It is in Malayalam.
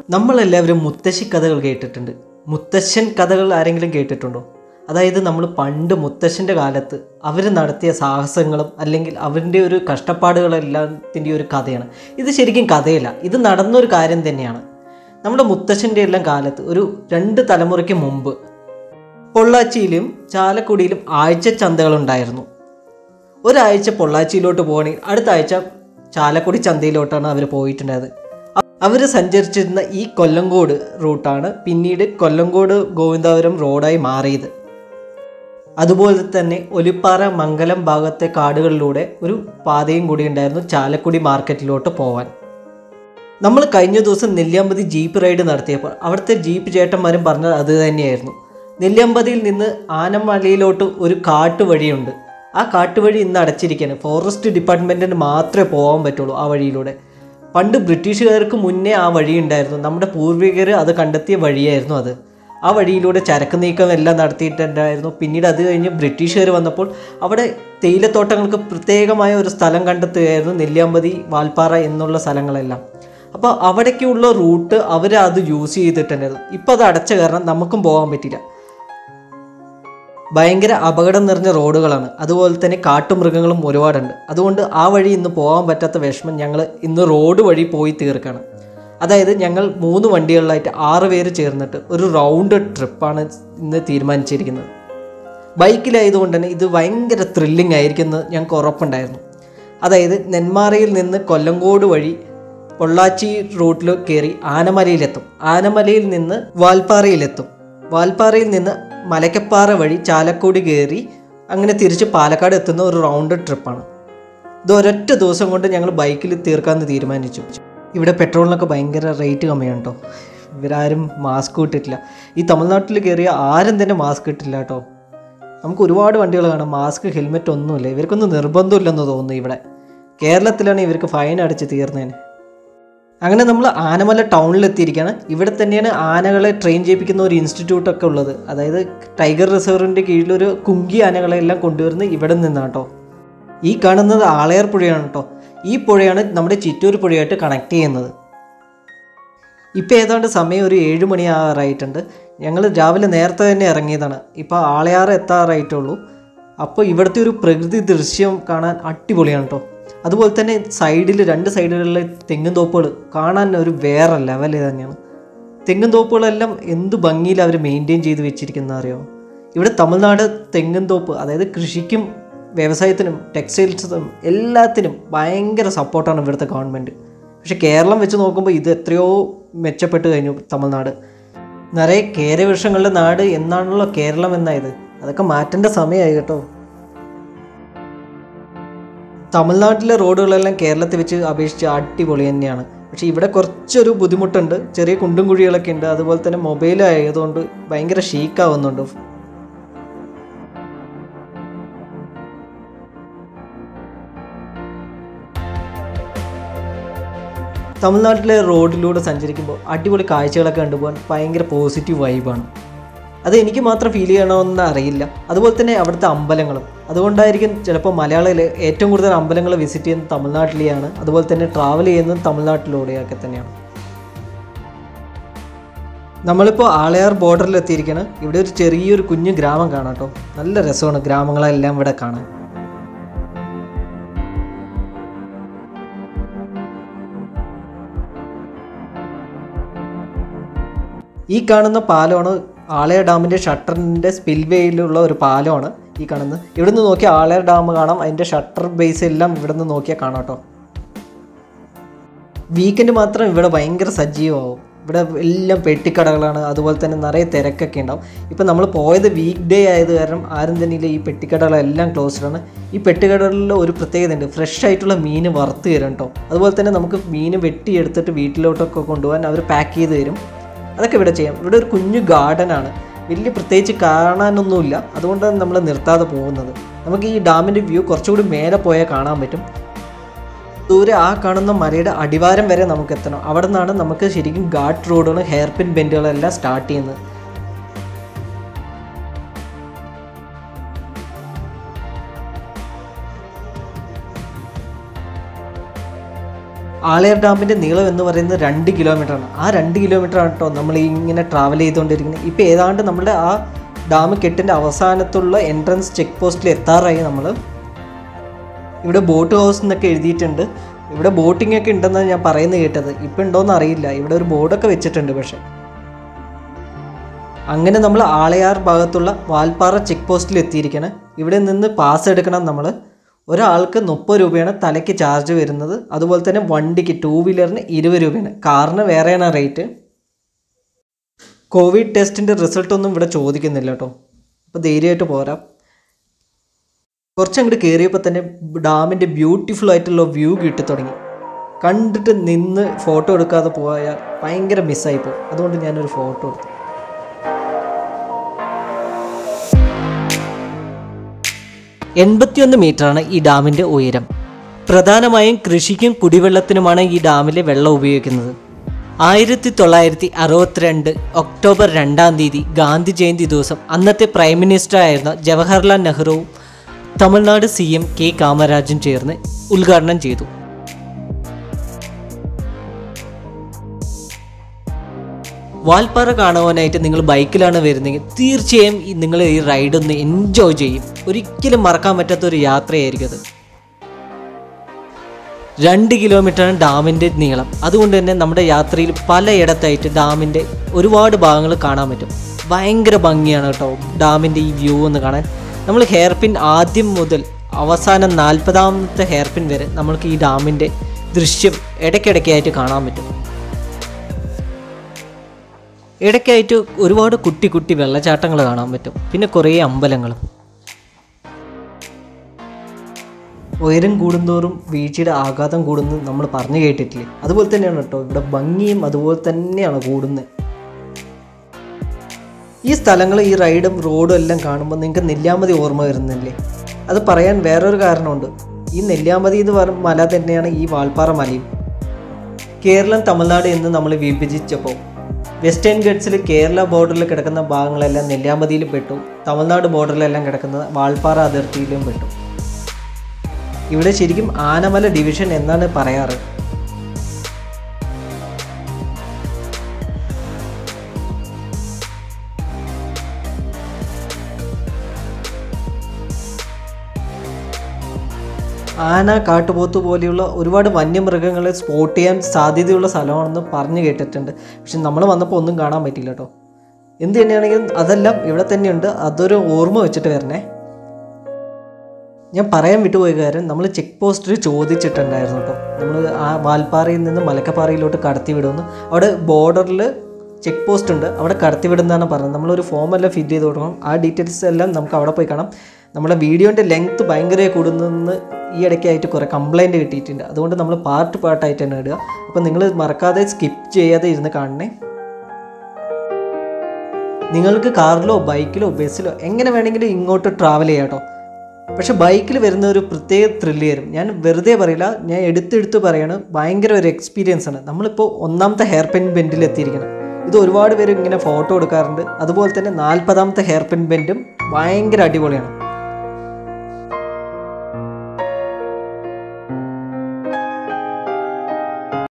നമ്മളെല്ലാവരും മുത്തശ്ശി കഥകൾ കേട്ടിട്ടുണ്ട് മുത്തശ്ശൻ കഥകൾ ആരെങ്കിലും കേട്ടിട്ടുണ്ടോ അതായത് നമ്മൾ പണ്ട് മുത്തശ്ശൻ്റെ കാലത്ത് അവർ നടത്തിയ സാഹസങ്ങളും അല്ലെങ്കിൽ അവരുടെ ഒരു കഷ്ടപ്പാടുകളെല്ലാത്തിൻ്റെ ഒരു കഥയാണ് ഇത് ശരിക്കും കഥയല്ല ഇത് നടന്നൊരു കാര്യം തന്നെയാണ് നമ്മുടെ മുത്തശ്ശൻ്റെ എല്ലാം കാലത്ത് ഒരു രണ്ട് തലമുറയ്ക്ക് മുമ്പ് പൊള്ളാച്ചിയിലും ചാലക്കുടിയിലും ആഴ്ച ചന്തകളുണ്ടായിരുന്നു ഒരാഴ്ച പൊള്ളാച്ചിയിലോട്ട് പോകണമെങ്കിൽ അടുത്ത ആഴ്ച ചാലക്കുടി ചന്തയിലോട്ടാണ് അവർ പോയിട്ടുണ്ടായത് അവർ സഞ്ചരിച്ചിരുന്ന ഈ കൊല്ലങ്കോട് റൂട്ടാണ് പിന്നീട് കൊല്ലങ്കോട് ഗോവിന്ദാപുരം റോഡായി മാറിയത് അതുപോലെ തന്നെ ഒലിപ്പാറ മംഗലം ഭാഗത്തെ കാടുകളിലൂടെ ഒരു പാതയും കൂടി ഉണ്ടായിരുന്നു ചാലക്കുടി മാർക്കറ്റിലോട്ട് പോവാൻ നമ്മൾ കഴിഞ്ഞ ദിവസം നെല്ലിയാമ്പതി ജീപ്പ് റൈഡ് നടത്തിയപ്പോൾ അവിടുത്തെ ജീപ്പ് ചേട്ടന്മാരും പറഞ്ഞത് അത് തന്നെയായിരുന്നു നെല്ലിയാമ്പതിയിൽ നിന്ന് ആനമലയിലോട്ട് ഒരു കാട്ടുവഴിയുണ്ട് ആ കാട്ടുവഴി ഇന്ന് അടച്ചിരിക്കുകയാണ് ഫോറസ്റ്റ് ഡിപ്പാർട്ട്മെൻറ്റിന് മാത്രമേ പോകാൻ പറ്റുള്ളൂ ആ വഴിയിലൂടെ പണ്ട് ബ്രിട്ടീഷുകാർക്ക് മുന്നേ ആ വഴി ഉണ്ടായിരുന്നു നമ്മുടെ പൂർവികർ അത് കണ്ടെത്തിയ വഴിയായിരുന്നു അത് ആ വഴിയിലൂടെ ചരക്ക് നീക്കം എല്ലാം നടത്തിയിട്ടുണ്ടായിരുന്നു പിന്നീട് അത് കഴിഞ്ഞ് ബ്രിട്ടീഷുകാർ വന്നപ്പോൾ അവിടെ തേയിലത്തോട്ടങ്ങൾക്ക് പ്രത്യേകമായ ഒരു സ്ഥലം കണ്ടെത്തുകയായിരുന്നു നെല്ലിയാമ്പതി വാൽപ്പാറ എന്നുള്ള സ്ഥലങ്ങളെല്ലാം അപ്പോൾ അവിടേക്കുള്ള റൂട്ട് അവർ അത് യൂസ് ചെയ്തിട്ടുണ്ടായിരുന്നു ഇപ്പോൾ അത് അടച്ച കാരണം നമുക്കും പോകാൻ പറ്റില്ല ഭയങ്കര അപകടം നിറഞ്ഞ റോഡുകളാണ് അതുപോലെ തന്നെ കാട്ടുമൃഗങ്ങളും ഒരുപാടുണ്ട് അതുകൊണ്ട് ആ വഴി ഇന്ന് പോകാൻ പറ്റാത്ത വിഷമം ഞങ്ങൾ ഇന്ന് റോഡ് വഴി പോയി തീർക്കണം അതായത് ഞങ്ങൾ മൂന്ന് വണ്ടികളിലായിട്ട് ആറ് പേര് ചേർന്നിട്ട് ഒരു റൗണ്ട് ട്രിപ്പാണ് ഇന്ന് തീരുമാനിച്ചിരിക്കുന്നത് ബൈക്കിലായതുകൊണ്ട് തന്നെ ഇത് ഭയങ്കര ത്രില്ലിംഗ് ആയിരിക്കുമെന്ന് ഞങ്ങൾക്ക് ഉറപ്പുണ്ടായിരുന്നു അതായത് നെന്മാറയിൽ നിന്ന് കൊല്ലങ്കോട് വഴി പൊള്ളാച്ചി റൂട്ടിൽ കയറി ആനമലയിലെത്തും ആനമലയിൽ നിന്ന് വാൽപ്പാറയിലെത്തും വാൽപ്പാറയിൽ നിന്ന് മലക്കപ്പാറ വഴി ചാലക്കുടി കയറി അങ്ങനെ തിരിച്ച് പാലക്കാട് എത്തുന്ന ഒരു റൗണ്ട് ട്രിപ്പാണ് ഇത് ഒരൊറ്റ ദിവസം കൊണ്ട് ഞങ്ങൾ ബൈക്കിൽ തീർക്കാമെന്ന് തീരുമാനിച്ചു ഇവിടെ പെട്രോളിനൊക്കെ ഭയങ്കര റേറ്റ് കമ്മിയാണ് കേട്ടോ ഇവരാരും മാസ്ക് ഇട്ടിട്ടില്ല ഈ തമിഴ്നാട്ടിൽ കയറിയ ആരും തന്നെ മാസ്ക് ഇട്ടില്ല കേട്ടോ നമുക്ക് ഒരുപാട് വണ്ടികൾ കാണാം മാസ്ക് ഹെൽമെറ്റ് ഒന്നുമില്ല ഇവർക്കൊന്നും നിർബന്ധമില്ലെന്ന് തോന്നുന്നു ഇവിടെ കേരളത്തിലാണ് ഇവർക്ക് ഫൈൻ അടിച്ച് തീർന്നതിന് അങ്ങനെ നമ്മൾ ആനമല ടൗണിൽ എത്തിയിരിക്കുകയാണ് ഇവിടെ തന്നെയാണ് ആനകളെ ട്രെയിൻ ചെയ്യിപ്പിക്കുന്ന ഒരു ഇൻസ്റ്റിറ്റ്യൂട്ട് ഒക്കെ ഉള്ളത് അതായത് ടൈഗർ റിസർവിൻ്റെ കീഴിലൊരു കുങ്കി ആനകളെല്ലാം കൊണ്ടുവരുന്നത് ഇവിടെ നിന്നാണ് കേട്ടോ ഈ കാണുന്നത് ആളയാർ പുഴയാണ് കേട്ടോ ഈ പുഴയാണ് നമ്മുടെ ചിറ്റൂർ പുഴയായിട്ട് കണക്ട് ചെയ്യുന്നത് ഇപ്പോൾ ഏതാണ്ട് സമയം ഒരു ഏഴ് മണി ആറായിട്ടുണ്ട് ഞങ്ങൾ രാവിലെ നേരത്തെ തന്നെ ഇറങ്ങിയതാണ് ഇപ്പോൾ ആളയാറ് എത്താറായിട്ടുള്ളൂ അപ്പോൾ ഇവിടുത്തെ ഒരു പ്രകൃതി ദൃശ്യം കാണാൻ അടിപൊളിയാണ് കേട്ടോ അതുപോലെ തന്നെ സൈഡിൽ രണ്ട് സൈഡുകളിലെ തെങ്ങും തോപ്പുകൾ കാണാൻ ഒരു വേറെ ലെവൽ തന്നെയാണ് തെങ്ങും തോപ്പുകളെല്ലാം എന്ത് ഭംഗിയിൽ അവർ മെയിൻറ്റെയിൻ ചെയ്ത് വെച്ചിരിക്കുന്ന അറിയോ ഇവിടെ തമിഴ്നാട് തെങ്ങും തോപ്പ് അതായത് കൃഷിക്കും വ്യവസായത്തിനും ടെക്സ്റ്റൈൽസിനും എല്ലാത്തിനും ഭയങ്കര സപ്പോർട്ടാണ് ഇവിടുത്തെ ഗവൺമെൻറ് പക്ഷെ കേരളം വെച്ച് നോക്കുമ്പോൾ ഇത് എത്രയോ മെച്ചപ്പെട്ട് കഴിഞ്ഞു തമിഴ്നാട് നിറയെ കേരവൃക്ഷങ്ങളുടെ നാട് എന്നാണല്ലോ കേരളം എന്നായത് അതൊക്കെ മാറ്റേണ്ട സമയമായി കേട്ടോ തമിഴ്നാട്ടിലെ റോഡുകളെല്ലാം കേരളത്തിൽ വെച്ച് അപേക്ഷിച്ച് അടിപൊളി തന്നെയാണ് പക്ഷേ ഇവിടെ കുറച്ചൊരു ബുദ്ധിമുട്ടുണ്ട് ചെറിയ കുണ്ടും കുഴികളൊക്കെ ഉണ്ട് അതുപോലെ തന്നെ മൊബൈൽ ആയതുകൊണ്ട് ഭയങ്കര ഷീക്കാവുന്നുണ്ട് തമിഴ്നാട്ടിലെ റോഡിലൂടെ സഞ്ചരിക്കുമ്പോൾ അടിപൊളി കാഴ്ചകളൊക്കെ കണ്ടുപോകാൻ ഭയങ്കര പോസിറ്റീവ് വൈബാണ് അത് എനിക്ക് മാത്രം ഫീൽ ചെയ്യണമെന്ന് അറിയില്ല അതുപോലെ തന്നെ അവിടുത്തെ അമ്പലങ്ങളും അതുകൊണ്ടായിരിക്കും ചിലപ്പോൾ മലയാളികൾ ഏറ്റവും കൂടുതൽ അമ്പലങ്ങൾ വിസിറ്റ് ചെയ്യുന്നത് തമിഴ്നാട്ടിലെയാണ് അതുപോലെ തന്നെ ട്രാവൽ ചെയ്യുന്നത് തമിഴ്നാട്ടിലൂടെയൊക്കെ തന്നെയാണ് നമ്മളിപ്പോൾ ആളയാർ ബോർഡറിൽ എത്തിയിരിക്കുകയാണ് ഇവിടെ ഒരു ചെറിയൊരു കുഞ്ഞു ഗ്രാമം കാണാം കേട്ടോ നല്ല രസമാണ് ഗ്രാമങ്ങളെല്ലാം ഇവിടെ കാണാൻ ഈ കാണുന്ന പാലമാണ് ആളയ ഡാമിൻ്റെ ഷട്ടറിൻ്റെ സ്പിൽവേയിലുള്ള ഒരു പാലമാണ് ഈ കാണുന്നത് ഇവിടെ നിന്ന് നോക്കിയാൽ ആളയ ഡാം കാണാം അതിൻ്റെ ഷട്ടർ ബേസ് എല്ലാം ഇവിടെ നിന്ന് നോക്കിയാൽ കാണാം കേട്ടോ വീക്കെൻഡ് മാത്രം ഇവിടെ ഭയങ്കര സജീവമാവും ഇവിടെ എല്ലാം പെട്ടിക്കടകളാണ് അതുപോലെ തന്നെ നിറയെ തിരക്കൊക്കെ ഉണ്ടാവും ഇപ്പം നമ്മൾ പോയത് വീക്ക് ഡേ ആയത് കാരണം ആരും തന്നെ ഇല്ല ഈ പെട്ടിക്കടകളെല്ലാം ക്ലോസ്ഡ് ആണ് ഈ പെട്ടിക്കടകളിൽ ഒരു പ്രത്യേകത ഉണ്ട് ഫ്രഷ് ആയിട്ടുള്ള മീൻ വറുത്ത് തരും കേട്ടോ അതുപോലെ തന്നെ നമുക്ക് മീൻ വെട്ടിയെടുത്തിട്ട് വീട്ടിലോട്ടൊക്കെ കൊണ്ടുപോകാൻ അവർ പാക്ക് ചെയ്ത് തരും അതൊക്കെ ഇവിടെ ചെയ്യാം ഇവിടെ ഒരു കുഞ്ഞു ഗാർഡനാണ് വലിയ പ്രത്യേകിച്ച് കാണാനൊന്നുമില്ല അതുകൊണ്ടാണ് നമ്മൾ നിർത്താതെ പോകുന്നത് നമുക്ക് ഈ ഡാമിൻ്റെ വ്യൂ കുറച്ചുകൂടി മേലെ പോയാൽ കാണാൻ പറ്റും ദൂരെ ആ കാണുന്ന മലയുടെ അടിവാരം വരെ നമുക്ക് എത്തണം അവിടെ നിന്നാണ് നമുക്ക് ശരിക്കും ഗാട്ട് റോഡുകളും ഹെയർ പിൻ ബെൻഡുകളെല്ലാം സ്റ്റാർട്ട് ചെയ്യുന്നത് ആളയാർ ഡാമിൻ്റെ നീളം എന്ന് പറയുന്നത് രണ്ട് കിലോമീറ്റർ ആണ് ആ രണ്ട് കിലോമീറ്റർ ആണ് കേട്ടോ നമ്മൾ ഇങ്ങനെ ട്രാവൽ ചെയ്തുകൊണ്ടിരിക്കുന്നത് ഇപ്പോൾ ഏതാണ്ട് നമ്മുടെ ആ ഡാം കെട്ടിൻ്റെ അവസാനത്തുള്ള എൻട്രൻസ് ചെക്ക് പോസ്റ്റിൽ എത്താറായി നമ്മൾ ഇവിടെ ബോട്ട് ഹൗസ് എന്നൊക്കെ എഴുതിയിട്ടുണ്ട് ഇവിടെ ബോട്ടിംഗ് ഒക്കെ ഉണ്ടെന്നാണ് ഞാൻ പറയുന്നത് കേട്ടത് ഇപ്പം ഉണ്ടോയെന്ന് അറിയില്ല ഇവിടെ ഒരു ബോർഡൊക്കെ വെച്ചിട്ടുണ്ട് പക്ഷേ അങ്ങനെ നമ്മൾ ആളയാർ ഭാഗത്തുള്ള വാൽപ്പാറ ചെക്ക് പോസ്റ്റിൽ എത്തിയിരിക്കണം ഇവിടെ നിന്ന് പാസ് എടുക്കണം നമ്മൾ ഒരാൾക്ക് മുപ്പത് രൂപയാണ് തലയ്ക്ക് ചാർജ് വരുന്നത് അതുപോലെ തന്നെ വണ്ടിക്ക് ടൂ വീലറിന് ഇരുപത് രൂപയാണ് കാറിന് വേറെയാണ് റേറ്റ് കോവിഡ് ടെസ്റ്റിൻ്റെ റിസൾട്ട് ഒന്നും ഇവിടെ ചോദിക്കുന്നില്ല കേട്ടോ അപ്പോൾ ധൈര്യമായിട്ട് പോരാ കുറച്ചങ്ങോട്ട് കയറിയപ്പോൾ തന്നെ ഡാമിൻ്റെ ബ്യൂട്ടിഫുൾ ആയിട്ടുള്ള വ്യൂ കിട്ടി തുടങ്ങി കണ്ടിട്ട് നിന്ന് ഫോട്ടോ എടുക്കാതെ പോയാൽ ഭയങ്കര മിസ്സായി പോകും അതുകൊണ്ട് ഞാനൊരു ഫോട്ടോ എടുത്തു എൺപത്തിയൊന്ന് മീറ്ററാണ് ഈ ഡാമിൻ്റെ ഉയരം പ്രധാനമായും കൃഷിക്കും കുടിവെള്ളത്തിനുമാണ് ഈ ഡാമിലെ വെള്ളം ഉപയോഗിക്കുന്നത് ആയിരത്തി തൊള്ളായിരത്തി അറുപത്തിരണ്ട് ഒക്ടോബർ രണ്ടാം തീയതി ഗാന്ധി ജയന്തി ദിവസം അന്നത്തെ പ്രൈം മിനിസ്റ്റർ ആയിരുന്ന ജവഹർലാൽ നെഹ്റുവും തമിഴ്നാട് സി എം കെ കാമരാജും ചേർന്ന് ഉദ്ഘാടനം ചെയ്തു വാൽപ്പാറ കാണുവാനായിട്ട് നിങ്ങൾ ബൈക്കിലാണ് വരുന്നതെങ്കിൽ തീർച്ചയായും ഈ നിങ്ങൾ ഈ റൈഡ് ഒന്ന് എൻജോയ് ചെയ്യും ഒരിക്കലും മറക്കാൻ പറ്റാത്ത ഒരു യാത്രയായിരിക്കും അത് രണ്ട് കിലോമീറ്ററാണ് ഡാമിൻ്റെ നീളം അതുകൊണ്ട് തന്നെ നമ്മുടെ യാത്രയിൽ പലയിടത്തായിട്ട് ഡാമിൻ്റെ ഒരുപാട് ഭാഗങ്ങൾ കാണാൻ പറ്റും ഭയങ്കര ഭംഗിയാണ് കേട്ടോ ഡാമിൻ്റെ ഈ വ്യൂ ഒന്ന് കാണാൻ നമ്മൾ ഹെയർ പിൻ ആദ്യം മുതൽ അവസാനം നാൽപ്പതാമത്തെ ഹെയർ പിൻ വരെ നമ്മൾക്ക് ഈ ഡാമിൻ്റെ ദൃശ്യം ഇടയ്ക്കിടയ്ക്കായിട്ട് കാണാൻ പറ്റും ഇടയ്ക്കായിട്ട് ഒരുപാട് കുട്ടി കുട്ടി വെള്ളച്ചാട്ടങ്ങൾ കാണാൻ പറ്റും പിന്നെ കുറേ അമ്പലങ്ങളും ഉയരം കൂടുന്തോറും വീഴ്ചയുടെ ആഘാതം കൂടുന്നു നമ്മൾ പറഞ്ഞു കേട്ടിട്ടില്ലേ അതുപോലെ തന്നെയാണ് കേട്ടോ ഇവിടെ ഭംഗിയും അതുപോലെ തന്നെയാണ് കൂടുന്നത് ഈ സ്ഥലങ്ങൾ ഈ റൈഡും റോഡും എല്ലാം കാണുമ്പോൾ നിങ്ങൾക്ക് നെല്ലിയാമ്പതി ഓർമ്മ വരുന്നില്ലേ അത് പറയാൻ വേറൊരു കാരണമുണ്ട് ഈ നെല്ലിയാമ്പതി എന്ന് പറഞ്ഞ മല തന്നെയാണ് ഈ വാൾപ്പാറ മലയും കേരളം തമിഴ്നാട് എന്ന് നമ്മൾ വിഭജിച്ചപ്പോൾ വെസ്റ്റേൺ ഗഡ്സിൽ കേരള ബോർഡറിൽ കിടക്കുന്ന ഭാഗങ്ങളെല്ലാം നെല്ലിയാമ്പതിയിൽ പെട്ടു തമിഴ്നാട് ബോർഡറിലെല്ലാം കിടക്കുന്നത് വാൾപ്പാറ അതിർത്തിയിലും പെട്ടു ഇവിടെ ശരിക്കും ആനമല ഡിവിഷൻ എന്നാണ് പറയാറ് ആന കാട്ടുപോത്ത് പോലെയുള്ള ഒരുപാട് വന്യമൃഗങ്ങളെ സ്പോട്ട് ചെയ്യാൻ സാധ്യതയുള്ള സ്ഥലമാണെന്ന് പറഞ്ഞു കേട്ടിട്ടുണ്ട് പക്ഷെ നമ്മൾ വന്നപ്പോൾ ഒന്നും കാണാൻ പറ്റില്ല കേട്ടോ എന്ത് തന്നെയാണെങ്കിലും അതെല്ലാം ഇവിടെ തന്നെയുണ്ട് അതൊരു ഓർമ്മ വെച്ചിട്ട് വരണേ ഞാൻ പറയാൻ വിട്ടുപോയ കാര്യം നമ്മൾ ചെക്ക് പോസ്റ്റിൽ ചോദിച്ചിട്ടുണ്ടായിരുന്നു കേട്ടോ നമ്മൾ ആ വാൽപ്പാറയിൽ നിന്ന് മലക്കപ്പാറയിലോട്ട് കടത്തി വിടുമെന്ന് അവിടെ ബോർഡറിൽ ചെക്ക് പോസ്റ്റ് ഉണ്ട് അവിടെ കടത്തി വിടുന്നതാണ് പറഞ്ഞത് നമ്മളൊരു ഫോമെല്ലാം ഫില്ല് ചെയ്ത് കൊടുക്കണം ആ ഡീറ്റെയിൽസ് എല്ലാം നമുക്ക് അവിടെ പോയി കാണാം നമ്മുടെ വീഡിയോൻ്റെ ലെങ്ത്ത് ഭയങ്കര കൂടുന്നെന്ന് ഈ ഇടയ്ക്കായിട്ട് കുറേ കംപ്ലൈൻറ്റ് കിട്ടിയിട്ടുണ്ട് അതുകൊണ്ട് നമ്മൾ പാർട്ട് പാർട്ടായിട്ട് തന്നെ ഇടുക അപ്പോൾ നിങ്ങൾ മറക്കാതെ സ്കിപ്പ് ചെയ്യാതെ ഇരുന്ന് കാണണേ നിങ്ങൾക്ക് കാറിലോ ബൈക്കിലോ ബസ്സിലോ എങ്ങനെ വേണമെങ്കിലും ഇങ്ങോട്ട് ട്രാവൽ ചെയ്യാം കേട്ടോ പക്ഷെ ബൈക്കിൽ വരുന്ന ഒരു പ്രത്യേക ത്രില്ല് തരും ഞാൻ വെറുതെ പറയില്ല ഞാൻ എടുത്തെടുത്ത് പറയാണ് ഭയങ്കര ഒരു എക്സ്പീരിയൻസ് ആണ് നമ്മളിപ്പോൾ ഒന്നാമത്തെ ഹെയർ പിൻ ബെൻഡിൽ എത്തിയിരിക്കണം ഇത് ഒരുപാട് പേര് ഇങ്ങനെ ഫോട്ടോ എടുക്കാറുണ്ട് അതുപോലെ തന്നെ നാൽപ്പതാമത്തെ ഹെയർ പിൻ ബെൻഡും ഭയങ്കര അടിപൊളിയാണ്